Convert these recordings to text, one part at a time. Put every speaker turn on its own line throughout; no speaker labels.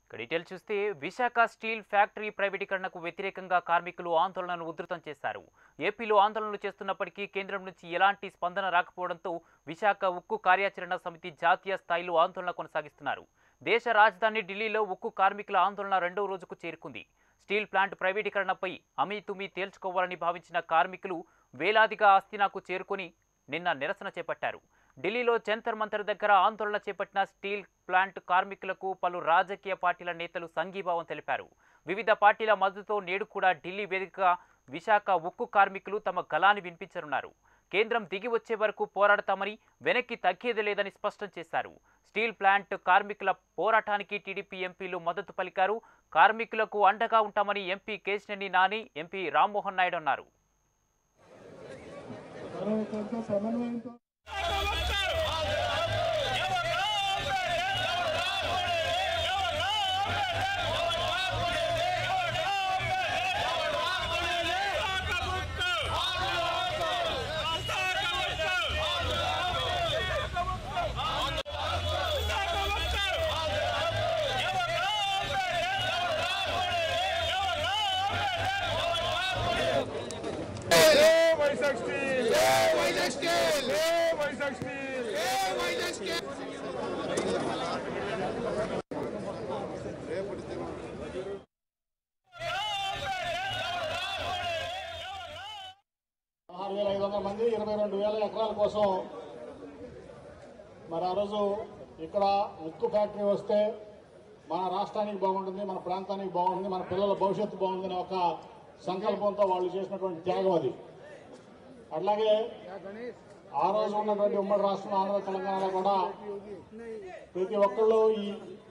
ఇక డీటెయిల్ చూస్తే Visakha steel factory ప్రైవేటీకరణకు వ్యతిరేకంగా కార్మికులు ఆందోళనను ఉధృతం చేశారు ఏపీలో ఆందోళనలు చేస్తున్నప్పటికీ కేంద్రం నుంచి ఎలాంటి స్పందన రాకపోవడంతో విశాఖ ఉక్కు కార్యాచరణ సమితి జాతీయ స్థాయిలో ఆందోళన కొనసాగిస్తున్నారు దేశ రాజధాని ఢిల్లీలో ఉక్కు కార్మికుల ఆందోళన రెండో రోజుకు చేరుకుంది స్టీల్ ప్లాంట్ ప్రైవేటీకరణపై అమీతుమీ తేల్చుకోవాలని భావించిన కార్మికులు వేలాదిగా ఆస్తినాకు చేరుకొని నిన్న నిరసన చేపట్టారు ఢిల్లీలో జంతర్ మంతర్ దగ్గర ఆందోళన చేపట్టిన స్టీల్ ప్లాంట్ కార్మికులకు పలు రాజకీయ పార్టీల నేతలు సంఘీభావం తెలిపారు వివిధ పార్టీల మద్దతుతో నేడు కూడా ఢిల్లీ వేదికగా విశాఖ ఉక్కు కార్మికులు తమ గలాన్ని వినిపించనున్నారు కేంద్రం దిగి వచ్చే వరకు పోరాడతామని వెనక్కి తగ్గేది లేదని స్పష్టం చేశారు స్టీల్ ప్లాంట్ కార్మికుల పోరాటానికి టీడీపీ ఎంపీలు మద్దతు పలికారు కార్మికులకు అండగా ఉంటామని ఎంపీ కేశినేని నాని ఎంపీ రామ్మోహన్ నాయుడు అన్నారు
కొంచెం సమన్వయంతో
Vizag steel Vizag steel Vizag steel Vizag steel
ఆరు వేల ఐదు వందల మంది ఇరవై రెండు వేల ఎకరాల కోసం మరి ఆ రోజు ఇక్కడ ఉక్కు ఫ్యాక్టరీ వస్తే మన రాష్ట్రానికి బాగుంటుంది మన ప్రాంతానికి బాగుంటుంది మన పిల్లల భవిష్యత్తు బాగుందనే ఒక సంకల్పంతో వాళ్ళు చేసినటువంటి త్యాగం అది అట్లాగే ఆ రోజు ఉన్నటువంటి ఉమ్మడి రాష్ట్రం ఆంధ్ర తెలంగాణలో కూడా ప్రతి ఒక్కళ్ళు ఈ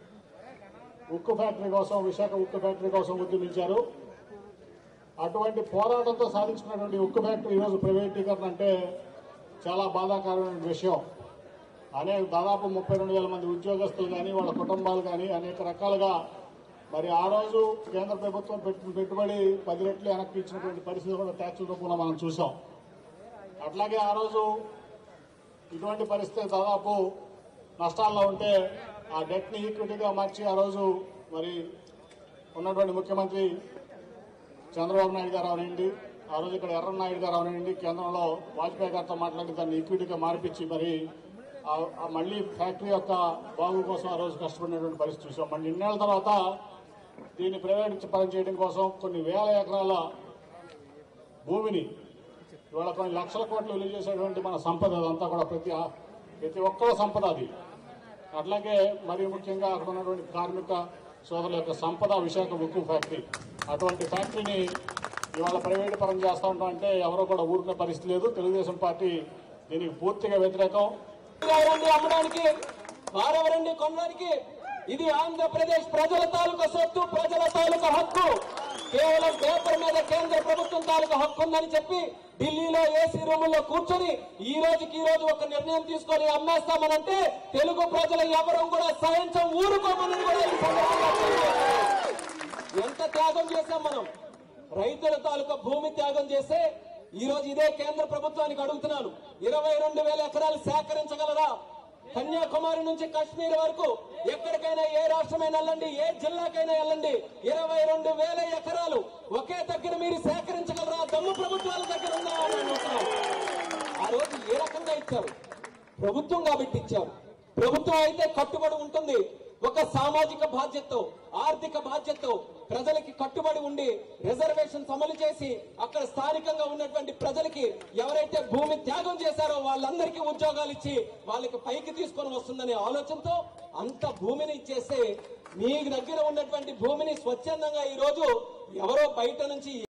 ఉక్కు ఫ్యాక్టరీ కోసం విశాఖ ఉక్కు ఫ్యాక్టరీ కోసం ఉద్యమించారు అటువంటి పోరాటంతో సాధించుకున్నటువంటి ఉక్కు ఫ్యాక్టరీ ఈరోజు ప్రైవేటీకరణ అంటే చాలా బాధాకరమైన విషయం అనేక దాదాపు ముప్పై రెండు వేల మంది ఉద్యోగస్తులు కానీ వాళ్ళ కుటుంబాలు కానీ అనేక రకాలుగా మరి ఆ రోజు కేంద్ర ప్రభుత్వం పెట్టిన పెట్టుబడి పది రెట్లు వెనక్కి ఇచ్చినటువంటి పరిస్థితి కూడా ట్యాక్సుల రూపంలో మనం చూసాం అట్లాగే ఆ రోజు ఇటువంటి పరిస్థితి దాదాపు నష్టాల్లో ఉంటే ఆ డెట్ని ఈక్విటీగా మార్చి ఆ రోజు మరి ఉన్నటువంటి ముఖ్యమంత్రి చంద్రబాబు నాయుడు గారు అవనండి ఆ రోజు ఇక్కడ ఎర్రనాయుడు గారు అవనండి కేంద్రంలో వాజ్పేయి గారితో మాట్లాడి దాన్ని ఈక్విటీగా మార్పించి మరి ఆ- ఆ మళ్ళీ ఫ్యాక్టరీ యొక్క బాగు కోసం ఆ రోజు కష్టపడినటువంటి పరిస్థితి చూసాం మళ్ళీ ఇన్నేళ్ల తర్వాత దీన్ని ప్రైవేట్ పరం చేయడం కోసం కొన్ని వేల ఎకరాల భూమిని ఇవాళ కొన్ని లక్షల కోట్లు విలువ చేసేటువంటి మన సంపద అదంతా కూడా ప్రతి ప్రతి ఒక్కళ్ళ సంపద అది అట్లాగే మరి ముఖ్యంగా అక్కడ ఉన్నటువంటి కార్మిక సోదరుల యొక్క సంపద విశాఖ ఉక్కు ఫ్యాక్టరీ అటువంటి ఫ్యాక్టరీని ఇవాళ ప్రైవేట్ పరం చేస్తా ఉంటాం అంటే ఎవరో కూడా ఊరుకునే పరిస్థితి లేదు తెలుగుదేశం పార్టీ దీనికి పూర్తిగా వ్యతిరేకం
ఎవరండి అమ్మడానికి వారెవరండి కొనడానికి ఇది ఆంధ్రప్రదేశ్ ప్రజల తాలూకా సొత్తు ప్రజల తాలూకా హక్కు కేవలం పేపర్ మీద కేంద్ర ప్రభుత్వం తాలూకా హక్కు ఉందని చెప్పి ఢిల్లీలో ఏసీ రూముల్లో కూర్చొని ఈ రోజుకి ఈ రోజు ఒక నిర్ణయం తీసుకొని అమ్మేస్తామనంటే తెలుగు ప్రజలు ఎవరు కూడా సహించం ఊరుకోమని కూడా ఈ సందర్భంగా తెలియజేస్తున్నాం. ఎంత త్యాగం చేశాం మనం రైతుల తాలూకా భూమి త్యాగం చేస్తే ఈ రోజు ఇదే కేంద్ర ప్రభుత్వానికి అడుగుతున్నాను ఇరవై రెండు వేల ఎకరాలు సేకరించగలరా కన్యాకుమారి నుంచి కాశ్మీర్ వరకు ఎక్కడికైనా ఏ రాష్ట్రమైనా వెళ్ళండి ఏ జిల్లాకైనా వెళ్ళండి ఇరవై రెండు వేల ఎకరాలు ఒకే దగ్గర మీరు సేకరించగలరా దమ్ము ప్రభుత్వాల దగ్గర ఉందా అని అడుగుతున్నాను ఆ రోజు ఏ రకంగా ఇచ్చారు ప్రభుత్వం కాబట్టి ఇచ్చారు ప్రభుత్వం అయితే కట్టుబడి ఉంటుంది ఒక సామాజిక బాధ్యతతో ఆర్థిక బాధ్యతతో ప్రజలకి కట్టుబడి ఉండి రిజర్వేషన్స్ అమలు చేసి అక్కడ స్థానికంగా ఉన్నటువంటి ప్రజలకి ఎవరైతే భూమి త్యాగం చేశారో వాళ్ళందరికీ ఉద్యోగాలు ఇచ్చి వాళ్ళకి పైకి తీసుకొని వస్తుందనే ఆలోచనతో అంత భూమిని ఇచ్చేస్తే మీ దగ్గర ఉన్నటువంటి భూమిని స్వచ్ఛందంగా ఈ రోజు ఎవరో బయట నుంచి